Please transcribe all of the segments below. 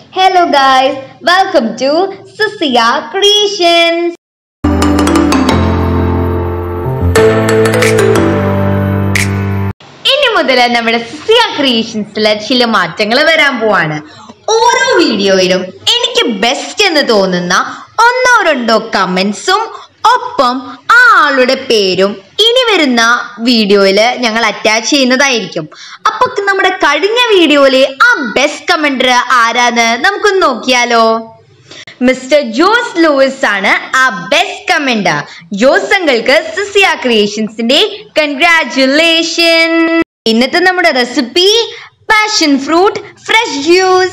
Hello guys, welcome to Susia Creations. ഇനി മുതൽ നമ്മുടെ സുസിയ ക്രിയേഷൻസിലെ ചില മാറ്റങ്ങൾ വരാൻ പോവാണ് ഓരോ വീഡിയോയിലും എനിക്ക് ബെസ്റ്റ് എന്ന് തോന്നുന്ന ഒന്നോ രണ്ടോ കമന്റ്സും ഒപ്പം ആ ആളുടെ പേരും ഇനി വരുന്ന വീഡിയോയിൽ ഞങ്ങൾ അറ്റാച്ച് ചെയ്യുന്നതായിരിക്കും അപ്പൊ നമ്മുടെ കഴിഞ്ഞ വീഡിയോയിലെ ആ ബെസ്റ്റ് കമന്റർ ആരാന്ന് നമുക്കൊന്ന് നോക്കിയാലോ മിസ്റ്റർ ജോസ് ലൂയിസ് ആണ് ആ ബെസ്റ്റ് കമന്റർ ജോസ് അങ്കിൾക്ക് സിസിയ ക്രിയേഷൻസിന്റെ കൺഗ്രാറ്റുലേഷൻ ഇന്നത്തെ നമ്മുടെ recipe passion fruit fresh juice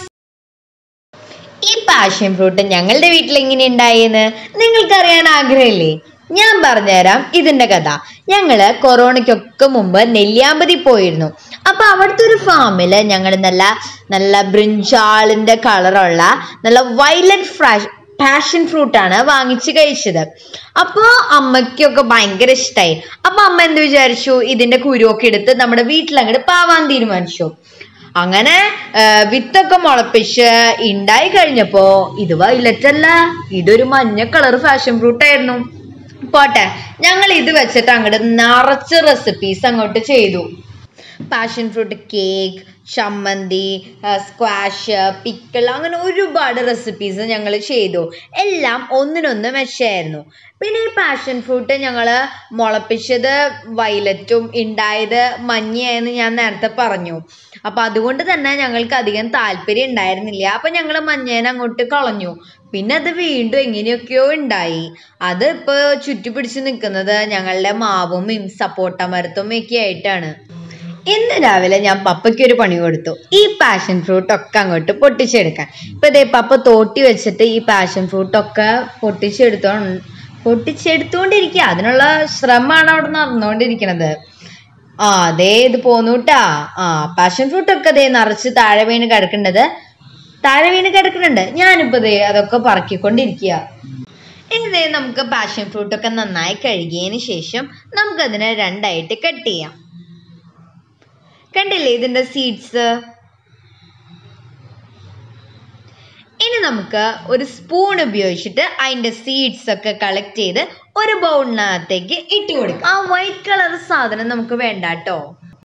ഈ പാഷൻ ഫ്രൂട്ട് ഞങ്ങളുടെ വീട്ടിൽ എങ്ങനെ ഉണ്ടായെന്ന് നിങ്ങൾക്ക് അറിയാൻ ആഗ്രഹമില്ലേ ഞാൻ പറഞ്ഞുതരാം ഇതിന്റെ കഥ ഞങ്ങള് കൊറോണയ്ക്കൊക്കെ മുമ്പ് നെല്ലിയാമ്പതി പോയിരുന്നു അപ്പൊ അവിടുത്തെ ഒരു ഫാമില് ഞങ്ങൾ നല്ല നല്ല ബ്രിഞ്ചാളിന്റെ കളറുള്ള നല്ല വയലറ്റ് ഫ്രാഷ് പാഷൻ ഫ്രൂട്ട് ആണ് വാങ്ങിച്ച് കഴിച്ചത് അപ്പോൾ അമ്മയ്ക്കൊക്കെ ഭയങ്കര ഇഷ്ടമായി അപ്പൊ അമ്മ എന്ത് വിചാരിച്ചു ഇതിന്റെ കുരുവൊക്കെ എടുത്ത് നമ്മുടെ വീട്ടിൽ അങ്ങോട്ട് പാവാൻ തീരുമാനിച്ചു അങ്ങനെ ആ, വിത്തൊക്കെ മുളപ്പിച്ച് ഉണ്ടായി കഴിഞ്ഞപ്പോ ഇത് വൈലറ്റ് അല്ല ഇതൊരു മഞ്ഞ കളർ ഫാഷൻ ഫ്രൂട്ട് ആയിരുന്നു പോട്ടെ ഞങ്ങൾ ഇത് വെച്ചിട്ട് അങ്ങോട്ട് നിറച്ച് റെസിപ്പീസ് അങ്ങോട്ട് ചെയ്തു പാഷൻ ഫ്രൂട്ട് കേക്ക് ചമ്മന്തി സ്ക്വാഷ് പിക്കിൾ അങ്ങനെ ഒരുപാട് റെസിപ്പീസ് ഞങ്ങൾ ചെയ്തു എല്ലാം ഒന്നിനൊന്ന് മെച്ചമായിരുന്നു പിന്നെ ഈ പാഷൻ ഫ്രൂട്ട് ഞങ്ങൾ മുളപ്പിച്ചത് വയലറ്റും ഉണ്ടായത് മഞ്ഞയായെന്ന് ഞാൻ നേരത്തെ പറഞ്ഞു അപ്പം അതുകൊണ്ട് തന്നെ ഞങ്ങൾക്ക് അധികം താല്പര്യം ഉണ്ടായിരുന്നില്ല അപ്പം ഞങ്ങൾ മഞ്ഞേനെ അങ്ങോട്ട് കളഞ്ഞു പിന്നെ അത് വീണ്ടും എങ്ങനെയൊക്കെയോ ഉണ്ടായി അത് ഇപ്പോൾ ചുറ്റിപ്പിടിച്ച് നിൽക്കുന്നത് ഞങ്ങളുടെ മാവും സപ്പോട്ട മരത്തും ഒക്കെ ആയിട്ടാണ് ഇന്ന് രാവിലെ ഞാൻ പപ്പയ്ക്ക് ഒരു പണി കൊടുത്തു ഈ പാഷൻ ഫ്രൂട്ട് ഒക്കെ അങ്ങോട്ട് പൊട്ടിച്ചെടുക്കാൻ ഇപ്പൊ ദേ പപ്പ തോട്ടി വെച്ചിട്ട് ഈ പാഷൻ ഫ്രൂട്ട് ഒക്കെ പൊട്ടിച്ചെടുത്തോ പൊട്ടിച്ചെടുത്തോണ്ടിരിക്കുക അതിനുള്ള ശ്രമമാണ് അവിടെ നടന്നുകൊണ്ടിരിക്കണത് ആ ദേ ഇത് പോന്നൂട്ടാ ആ പാഷൻ ഫ്രൂട്ട് ഒക്കെ ദേ നിറച്ച് താഴെ വീണ് കിടക്കേണ്ടത് താഴെ വീണ് കിടക്കുന്നുണ്ട് ഞാനിപ്പോ ദേ അതൊക്കെ പറക്കിക്കൊണ്ടിരിക്കുക ഇനി ദേ നമുക്ക് പാഷൻ ഫ്രൂട്ട് ഒക്കെ നന്നായി കഴുകിയതിന് ശേഷം നമുക്കതിനെ രണ്ടായിട്ട് കട്ട് ചെയ്യാം കണ്ടില്ലേ ഇതിന്റെ സീഡ്സ് ഇനി നമുക്ക് ഒരു സ്പൂൺ ഉപയോഗിച്ചിട്ട് അതിന്റെ സീഡ്സ് ഒക്കെ കളക്ട് ചെയ്ത് ഒരു ബൗളിനകത്തേക്ക് ഇട്ട് കൊടുക്കാം ആ വൈറ്റ് കളർ സാധനം നമുക്ക് വേണ്ട കേട്ടോ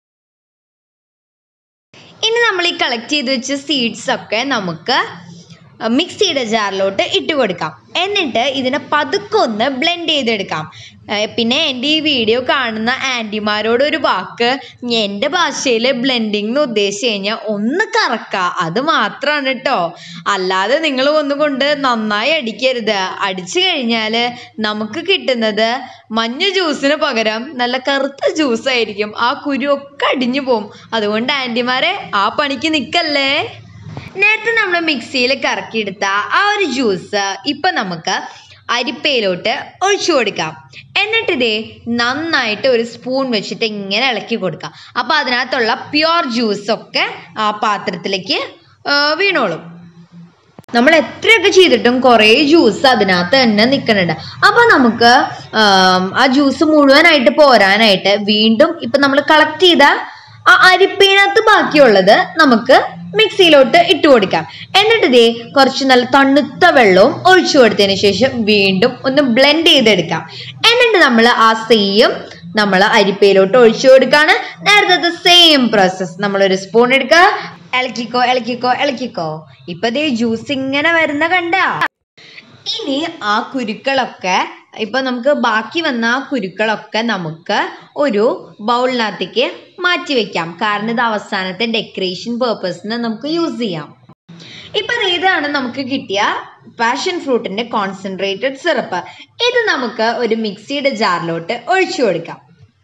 ഇനി നമ്മൾ ഈ കളക്ട് ചെയ്ത് വെച്ച സീഡ്സ് ഒക്കെ നമുക്ക് മിക്സിയുടെ ജാറിലോട്ട് ഇട്ട് കൊടുക്കാം എന്നിട്ട് ഇതിനെ പതുക്കെ ഒന്ന് ബ്ലെൻഡ് ചെയ്തെടുക്കാം ഏർ പിന്നെ എൻ്റെ ഈ വീഡിയോ കാണുന്ന ആൻറ്റിമാരോട് ഒരു വാക്ക് എൻ്റെ ഭാഷയിൽ ബ്ലെൻഡിങ് എന്ന് ഉദ്ദേശിച്ച് കഴിഞ്ഞാൽ ഒന്ന് കറക്കുക അത് മാത്രമാണ് കേട്ടോ അല്ലാതെ നിങ്ങൾ ഒന്നുകൊണ്ട് നന്നായി അടിക്കരുത് അടിച്ചു കഴിഞ്ഞാൽ നമുക്ക് കിട്ടുന്നത് മഞ്ഞ ജ്യൂസിന് പകരം നല്ല കറുത്ത ജ്യൂസ് ആയിരിക്കും ആ കുരു ഒക്കെ അടിഞ്ഞു പോകും അതുകൊണ്ട് ആൻറ്റിമാരെ ആ പണിക്ക് നിൽക്കല്ലേ നേരത്തെ നമ്മൾ മിക്സിയിൽ കറക്കിയെടുത്ത ആ ഒരു ജ്യൂസ് ഇപ്പൊ നമുക്ക് അരിപ്പയിലോട്ട് ഒഴിച്ചു കൊടുക്കാം എന്നിട്ട് ഇതേ നന്നായിട്ട് ഒരു സ്പൂൺ വെച്ചിട്ട് ഇങ്ങനെ ഇളക്കി കൊടുക്കാം അപ്പൊ അതിനകത്തുള്ള പ്യുവർ ജ്യൂസ് ഒക്കെ ആ പാത്രത്തിലേക്ക് ആ, വീണോളും നമ്മൾ എത്രയൊക്കെ ചെയ്തിട്ടും കുറേ ജ്യൂസ് അതിനകത്ത് തന്നെ നിൽക്കുന്നുണ്ട് അപ്പൊ നമുക്ക് ആം, ആ ജ്യൂസ് മുഴുവനായിട്ട് പോരാനായിട്ട് വീണ്ടും ഇപ്പൊ നമ്മൾ കളക്ട് ചെയ്ത ആ അരിപ്പീനകത്ത് ബാക്കിയുള്ളത് നമുക്ക് മിക്സിയിലോട്ട് ഇട്ട് കൊടുക്കാം എന്നിട്ട് ഇതേ കുറച്ച് നല്ല തണുത്ത വെള്ളവും ഒഴിച്ചു കൊടുത്തതിന് ശേഷം വീണ്ടും ഒന്ന് ബ്ലെൻഡ് ചെയ്തെടുക്കാം എന്നിട്ട് നമ്മൾ ആ സെയിം നമ്മൾ അരിപ്പയിലോട്ട് ഒഴിച്ചു കൊടുക്കാണ് നേരത്തെ സെയിം പ്രോസസ് നമ്മൾ ഒരു സ്പൂൺ എടുക്കുക ഇളക്കിക്കോ ഇളക്കിക്കോ ഇളക്കിക്കോ ഇപ്പൊ ദേ ജ്യൂസ് ഇങ്ങനെ വരുന്ന കണ്ട ഇനി ആ കുരുക്കളൊക്കെ ഇപ്പൊ നമുക്ക് ബാക്കി വന്ന ആ കുരുക്കളൊക്കെ നമുക്ക് ഒരു ബൗളിനകത്തേക്ക് മാറ്റി വെക്കാം കാരണം ഇത് അവസാനത്തെ ഡെക്കറേഷൻ പേർപ്പസിന് നമുക്ക് യൂസ് ചെയ്യാം ഇപ്പൊ ദേ ഇതാണ് നമുക്ക് കിട്ടിയ പാഷൻ ഫ്രൂട്ടിന്റെ കോൺസെൻട്രേറ്റഡ് സിറപ്പ് ഇത് നമുക്ക് ഒരു മിക്സിയുടെ ജാറിലോട്ട് ഒഴിച്ചു കൊടുക്കാം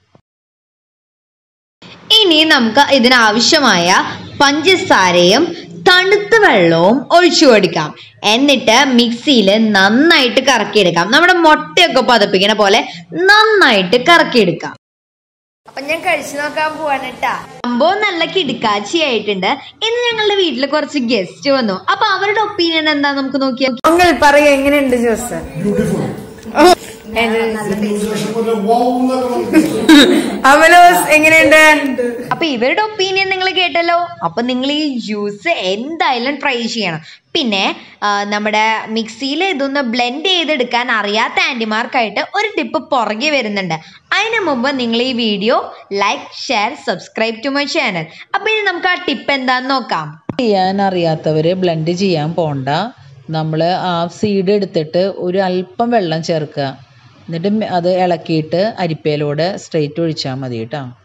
ഇനി നമുക്ക് ഇതിനാവശ്യമായ പഞ്ചസാരയും തണുത്ത വെള്ളവും ഒഴിച്ചു കൊടുക്കാം എന്നിട്ട് മിക്സിയിൽ നന്നായിട്ട് കറക്കിയെടുക്കാം നമ്മുടെ മുട്ടയൊക്കെ പതപ്പിക്കണ പോലെ നന്നായിട്ട് കറക്കിയെടുക്കാം അപ്പൊ ഞാൻ കഴിച്ചു നോക്കാൻ പോവാണ് കേട്ടാ സംഭവം നല്ല കിടുക്കാച്ചി ആയിട്ടുണ്ട് ഇന്ന് ഞങ്ങളുടെ വീട്ടിൽ കുറച്ച് ഗസ്റ്റ് വന്നു അപ്പൊ അവരുടെ ഒപ്പീനിയൻ എന്താ നമുക്ക് നോക്കിയാൽ അങ്കിൾ പറയൂ എങ്ങനെയുണ്ട് ജ്യൂസ് അമലോസ് എങ്ങനെയുണ്ട് അപ്പൊ ഇവരുടെ ഒപ്പീനിയൻ നിങ്ങൾ കേട്ടല്ലോ അപ്പൊ നിങ്ങൾ ഈ ജ്യൂസ് എന്തായാലും ട്രൈ ചെയ്യണം പിന്നെ ആ, നമ്മുടെ മിക്സിയിൽ ഇതൊന്ന് ബ്ലെൻഡ് ചെയ്തെടുക്കാൻ അറിയാത്ത ആൻറ്റിമാർക്കായിട്ട് ഒരു ടിപ്പ് പുറകെ വരുന്നുണ്ട് അതിന് മുമ്പ് നിങ്ങൾ ഈ video like share subscribe to my channel അപ്പൊ ഇനി നമുക്ക് ആ ടിപ്പ് എന്താന്ന് നോക്കാം ചെയ്യാൻ അറിയാത്തവർ ബ്ലെൻഡ് ചെയ്യാൻ പോണ്ട നമ്മൾ ആ സീഡ് എടുത്തിട്ട് ഒരു അല്പം വെള്ളം ചേർക്കുക എന്നിട്ട് മ- അത് ഇളക്കിയിട്ട് അരിപ്പയിലൂടെ സ്ട്രെയിറ്റ് ഒഴിച്ചാൽ മതി കേട്ടോ